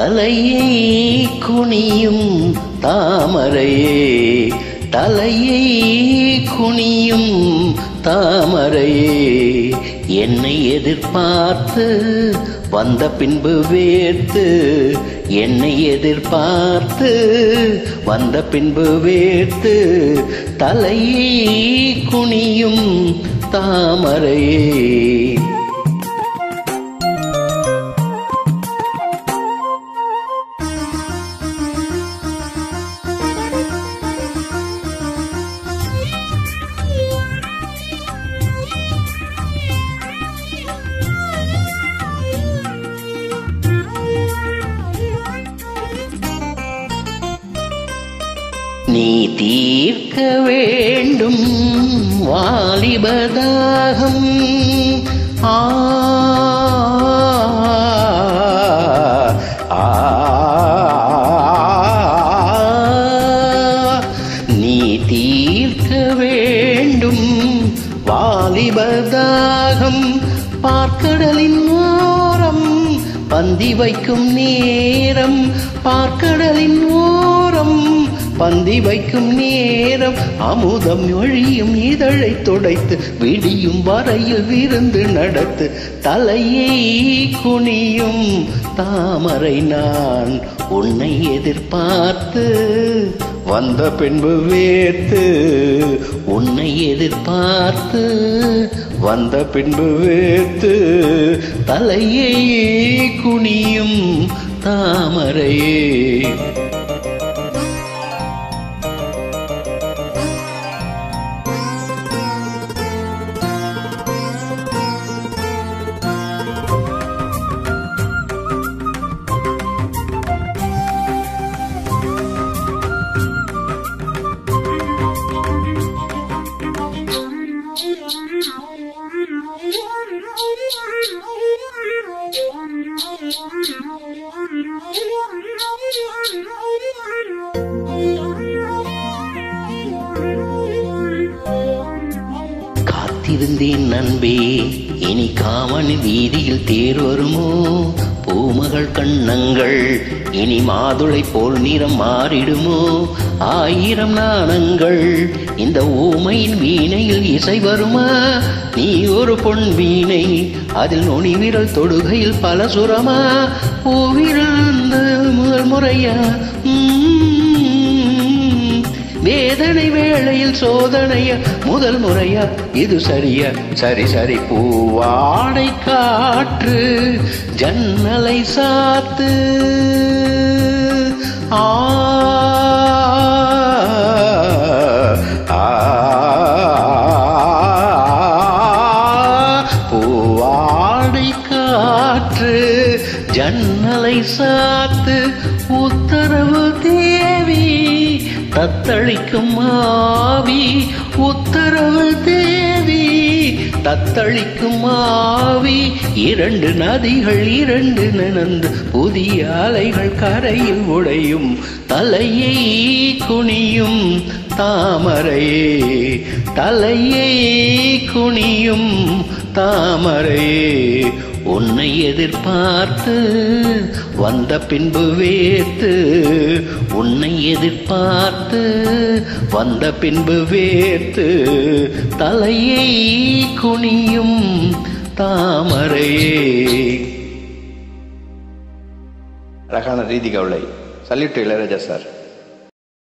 தலையை குனியும் தாமரையே தலையை குனியும் தாமரையே என்னை எதிர்பார்த்து வந்த பின்பு வேர்த்து என்னை எதிர்பார்த்து வந்த பின்பு வேர்த்து தலையை குனியும் தாமரையே நீ தீர்க்க வேண்டும் வாலிபதாகம் ஆ ஆ, நீ தீர்க்க வேண்டும் வாலிபதாகம் பார்க்கடலின் ஓரம் பந்தி வைக்கும் நேரம் பார்க்கடலின் ஓரம் பந்தி வைக்கும் நேரம் அமுதம் ஒழியும் இதழை துடைத்து விடியும் வரையில் விருந்து நடத்து தலையை குனியும் தாமரை நான் உன்னை எதிர்பார்த்து வந்த பின்பு வேர்த்து உன்னை எதிர்பார்த்து வந்த பின்பு வேர்த்து தலையை குனியும் தாமரையே காத்திருந்தேன் நண்பே இனி காமன் வீதியில் தேர் வருமோ பூமகள் கண்ணங்கள் இனி மாதுளை போல் நிறம் மாறிடுமோ ஆயிரம் நாணங்கள் இந்த ஊமையின் வீணையில் இசை வருமா நீ ஒரு பொன் வீணை அதில் நுனி விரல் தொடுகையில் பல சுரமா பூவிரல் அந்த முதல் முறையா உம் வேதனை வேளையில் சோதனைய முதல் முறையா இது சரியா சரி சரி பூவாடை காற்று ஜன்னலை சாத்து ஆ ஆ, பூவாடை காற்று ஜன்னலை சாத்து உத்தரவு தேவி தத்தளிக்கும் ஆவி உத்தரவு தேவி தத்தளிக்கும் ஆவி இரண்டு நதிகள் இரண்டு நினைந்து புதிய அலைகள் கரையில் உடையும் தலையை குனியும் தாமரையே தலையை குனியும் தாமரையே உன்னை எதிர்பார்த்து வந்த பின்பு வேத்து உன்னை எதிர்பார்த்து வந்த பின்பு வேத்து தலையை குனியும் தாமரையே அழகான ரீதி கவலை சல்யூட் இளையராஜா சார்